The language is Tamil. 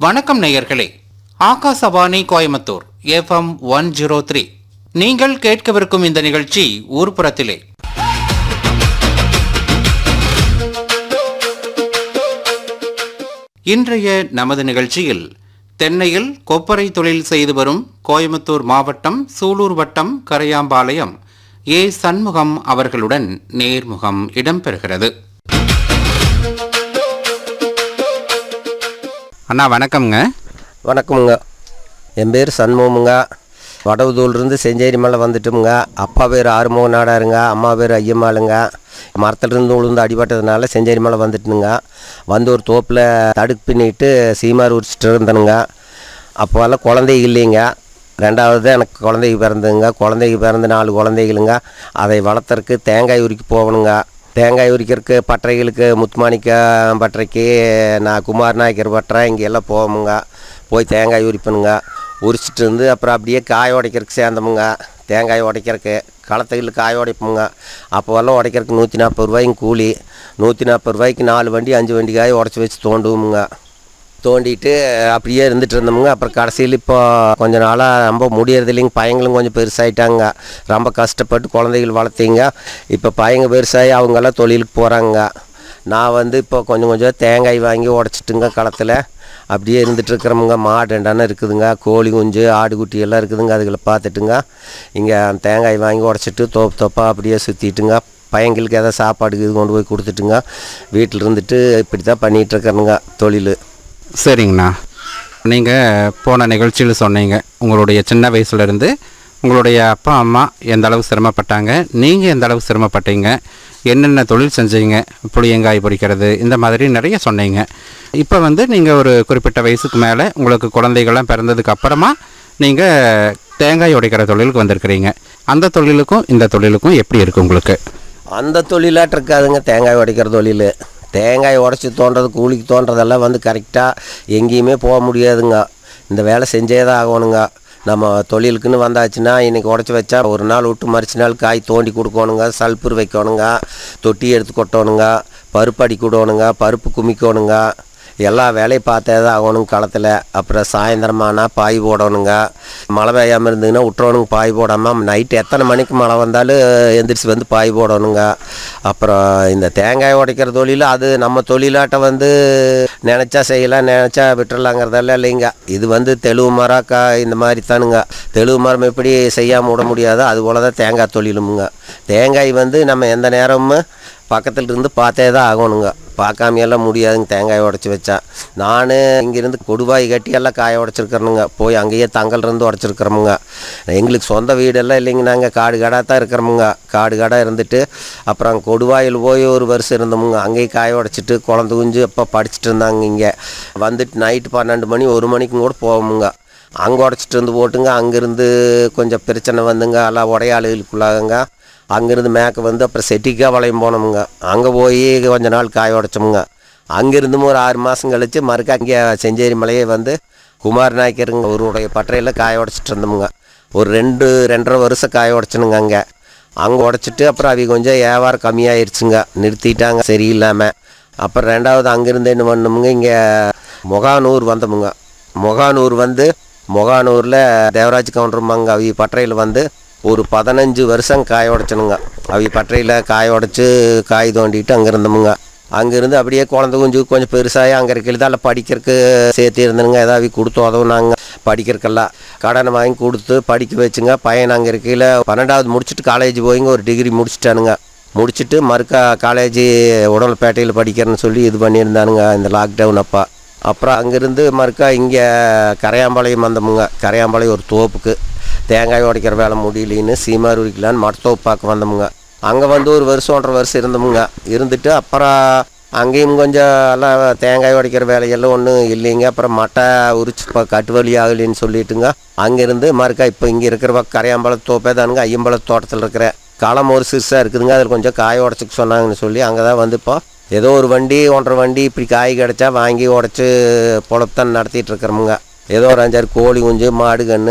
வணக்கம் நேயர்களே Akashvani Coimbatore FM one zero three நீங்கள் கேட்கவிருக்கும் இந்த நிகழ்ச்சி ஊர்ப்புறத்திலே இன்றைய நமது நிகழ்ச்சியில் தென்னையில் கொப்பரை தொழில் செய்து வரும் கோயம்புத்தூர் மாவட்டம் சூலூர் வட்டம் கரையாம்பாளையம் ஏ சண்முகம் அவர்களுடன் நேர்முகம் இடம்பெறுகிறது அண்ணா வணக்கம்ங்க வணக்கமுங்க என் பேர் சண்முகமுங்க வடவுதூர்லேருந்து செஞ்சேரி மலை வந்துட்டோமுங்க அப்பா பேர் ஆறுமுக நாடாருங்க அம்மா பேர் ஐயம்மாளுங்க மரத்துலேருந்து விழுந்து அடிபட்டதுனால செஞ்சேரி மலை வந்துட்டுனுங்க வந்து ஒரு தோப்பில் தடுக்கு பின்னிட்டு சீமார் உரிச்சிட்டு இருந்தனுங்க அப்போல்லாம் குழந்தை இல்லைங்க ரெண்டாவது எனக்கு குழந்தைக்கு பிறந்துங்க குழந்தைக்கு பிறந்து நாலு குழந்தைகளுங்க அதை வளர்த்துறக்கு தேங்காய் உரிக்க போகணுங்க தேங்காய் உரிக்கிறதுக்கு பட்டறைகளுக்கு முத்துமாணிக்க பட்டறைக்கு நான் குமார் நாயக்கர் பட்டறை இங்கே எல்லாம் போவோமுங்க போய் தேங்காய் உரிப்பணுங்க உரிச்சிட்டு இருந்து அப்புறம் அப்படியே காய உடைக்கிறதுக்கு சேர்ந்தோமுங்க தேங்காய் உடைக்கிறதுக்கு களத்தையில் காய உடைப்போமுங்க அப்போல்லாம் உடைக்கிறதுக்கு நூற்றி நாற்பது ரூபாய்க்கு கூலி நூற்றி நாற்பது ரூபாய்க்கு நாலு வண்டி அஞ்சு வண்டி காய் உடச்சி வச்சு தோண்டுவோமுங்க தோண்டிட்டு அப்படியே இருந்துட்டு இருந்தோமுங்க அப்புறம் கடைசியில் இப்போ கொஞ்ச நாளாக ரொம்ப முடியறது இல்லைங்க பையங்களும் கொஞ்சம் பெருசாயிட்டாங்க ரொம்ப கஷ்டப்பட்டு குழந்தைகள் வளர்த்தீங்க இப்போ பையங்க பெருசாகி அவங்கெல்லாம் தொழிலுக்கு போகிறாங்க நான் வந்து இப்போ கொஞ்சம் கொஞ்சம் தேங்காய் வாங்கி உடச்சிட்டுங்க களத்தில் அப்படியே இருந்துட்டு இருக்கிறோமுங்க மாடு ரெண்டான இருக்குதுங்க கோழி குஞ்சு ஆடு குட்டி எல்லாம் இருக்குதுங்க அதுகளை பார்த்துட்டுங்க இங்கே தேங்காய் வாங்கி உடச்சிட்டு தோப்பு தோப்பாக அப்படியே சுற்றிட்டுங்க பையங்களுக்கு எதாவது சாப்பாடு இது கொண்டு போய் கொடுத்துட்டுங்க வீட்டில் இருந்துட்டு இப்படி தான் பண்ணிகிட்டு இருக்கிறேனுங்க தொழில் சரிங்கண்ணா நீங்கள் போன நிகழ்ச்சியில் சொன்னீங்க உங்களுடைய சின்ன வயசுலேருந்து உங்களுடைய அப்பா அம்மா எந்த அளவு சிரமப்பட்டாங்க நீங்கள் எந்த அளவு சிரமப்பட்டீங்க என்னென்ன தொழில் செஞ்சீங்க புளியங்காய் பொரிக்கிறது இந்த மாதிரி நிறைய சொன்னீங்க இப்போ வந்து நீங்கள் ஒரு குறிப்பிட்ட வயசுக்கு மேலே உங்களுக்கு குழந்தைகள்லாம் பிறந்ததுக்கு அப்புறமா நீங்கள் தேங்காய் உடைக்கிற தொழிலுக்கு வந்திருக்கிறீங்க அந்த தொழிலுக்கும் இந்த தொழிலுக்கும் எப்படி இருக்குது உங்களுக்கு அந்த தொழிலாட்டு இருக்காதுங்க தேங்காய் உடைக்கிற தொழில் தேங்காய் உடச்சி தோன்றது கூலிக்கு தோன்றதெல்லாம் வந்து கரெக்டாக எங்கேயுமே போக முடியாதுங்க இந்த வேலை செஞ்சே தான் ஆகணுங்க நம்ம தொழிலுக்குன்னு வந்தாச்சுன்னா இன்றைக்கி உடச்சி வச்சா ஒரு நாள் விட்டு மறுச்சு நாள் காய் தோண்டி கொடுக்கணுங்க சல்பர் வைக்கணுங்க தொட்டி எடுத்து கொட்டணுங்க பருப்பு அடி விடணுங்க பருப்பு குமிக்கணுங்க எல்லா வேலையும் பார்த்தே தான் ஆகணும் களத்தில் அப்புறம் சாயந்தரமானா பாய் போடணுங்க மழை பெய்யாமல் இருந்ததுன்னா விட்டுறணுங்க பாய் போடாமல் நைட்டு எத்தனை மணிக்கு மழை வந்தாலும் எந்திரிச்சு வந்து பாய் போடணுங்க அப்புறம் இந்த தேங்காய் உடைக்கிற தொழில் அது நம்ம தொழிலாட்ட வந்து நினச்சா செய்யலாம் நினச்சா விட்டுறலாங்கிறதெல்லாம் இல்லைங்க இது வந்து தெளுவு மரம் கா இந்த மாதிரி தானுங்க தெளுவு மரம் எப்படி செய்யாமல் விட முடியாதோ அது போல தான் தேங்காய் தொழிலுமுங்க தேங்காய் வந்து நம்ம எந்த நேரமும் பக்கத்தில் இருந்து பார்த்தே தான் ஆகணுங்க பார்க்காமையெல்லாம் முடியாதுங்க தேங்காய் உடச்சி வச்சா நான் இங்கேருந்து கொடுவாய் கட்டி எல்லாம் காய உடச்சிருக்கிறனுங்க போய் அங்கேயே தங்கல் இருந்து உடச்சிருக்கிறோமுங்க எங்களுக்கு சொந்த வீடெல்லாம் இல்லைங்க நாங்கள் காடு காடாக தான் இருக்கிறோமுங்க காடு காடாக இருந்துட்டு அப்புறம் கொடுவாயில் போய் ஒரு வருஷம் இருந்தோமுங்க அங்கேயே காய உடச்சிட்டு குழந்தை குஞ்சு அப்போ படிச்சுட்டு இருந்தாங்க இங்கே வந்துட்டு நைட்டு பன்னெண்டு மணி ஒரு மணிக்கும் கூட போவோமுங்க அங்கே உடச்சிட்டு வந்து போட்டுங்க அங்கேருந்து கொஞ்சம் பிரச்சனை வந்துங்க எல்லாம் உடையாளுகளுக்குள்ளாகுங்க அங்கேருந்து மேக்க வந்து அப்புறம் செட்டிக்கா வளையம் போனோமுங்க அங்கே போய் கொஞ்ச நாள் காய உடைச்சோமுங்க அங்கேருந்தும் ஒரு ஆறு மாதம் கழித்து மறுக்க அங்கே செஞ்சேரி மலையே வந்து குமார் நாயக்கருங்க ஒருடைய பட்டறையில் காய உடச்சிட்டு இருந்தோமுங்க ஒரு ரெண்டு ரெண்டரை வருஷம் காய உடச்சனுங்க அங்கே அங்கே உடச்சிட்டு அப்புறம் அவங்க கொஞ்சம் வியாபாரம் கம்மியாயிருச்சுங்க நிறுத்திட்டாங்க சரியில்லாமல் அப்புறம் ரெண்டாவது அங்கேருந்து என்ன பண்ணோமுங்க இங்கே முகானூர் வந்தோமுங்க முகானூர் வந்து முகானூரில் தேவராஜ் கவுண்டருமாங்க அவங்க பட்டறையில் வந்து ஒரு பதினஞ்சு வருஷம் காய உடைச்சனுங்க அவங்க பட்டறையில் காய உடைச்சி காய் தோண்டிட்டு அங்கே இருந்தோமுங்க அங்கேருந்து அப்படியே குழந்தை குஞ்சு கொஞ்சம் பெருசாகி அங்கே இருக்கையில் தான் படிக்கிறதுக்கு சேர்த்து இருந்தனுங்க ஏதாவது கொடுத்து உதவுனாங்க படிக்கிறதுக்கெல்லாம் கடனை வாங்கி கொடுத்து படிக்க வச்சுங்க பையன் அங்கே இருக்கையில் பன்னெண்டாவது முடிச்சுட்டு காலேஜ் போய்ங்க ஒரு டிகிரி முடிச்சிட்டானுங்க முடிச்சுட்டு மறுக்கா காலேஜ் உடல்பேட்டையில் படிக்கிறேன்னு சொல்லி இது பண்ணியிருந்தானுங்க இந்த லாக்டவுன் அப்போ அப்புறம் அங்கேருந்து மறுக்கா இங்கே கரையாம்பாளையம் வந்தோமுங்க கரையாம்பாளையம் ஒரு தோப்புக்கு தேங்காய் உடைக்கிற வேலை முடியலின்னு சீமார் உரிக்கலான்னு மட்டத்தோப்பு பார்க்க வந்தோமுங்க அங்கே வந்து ஒரு வருஷம் ஒன்றரை வருஷம் இருந்தோமுங்க இருந்துட்டு அப்புறம் அங்கேயும் கொஞ்சம் எல்லாம் தேங்காய் உடைக்கிற வேலையெல்லாம் ஒன்றும் இல்லைங்க அப்புறம் மட்டை உரிச்சு இப்போ கட்டு வலி ஆகலின்னு சொல்லிட்டுங்க அங்கேருந்து மறுக்கா இப்போ இங்கே இருக்கிற பக்கம் கரையாம்பழ தோப்பே தானுங்க ஐயம்பழ தோட்டத்தில் இருக்கிற களம் ஒரு சிறுசாக இருக்குதுங்க அதில் கொஞ்சம் காய உடச்சிக்க சொன்னாங்கன்னு சொல்லி அங்கே தான் வந்து இப்போ ஏதோ ஒரு வண்டி ஒன்றரை வண்டி இப்படி காய் கிடச்சா வாங்கி உடச்சி பொழப்பு தான் நடத்திட்டு இருக்கிறோமுங்க ஏதோ ஒரு அஞ்சாறு கோழி குஞ்சு மாடு கன்று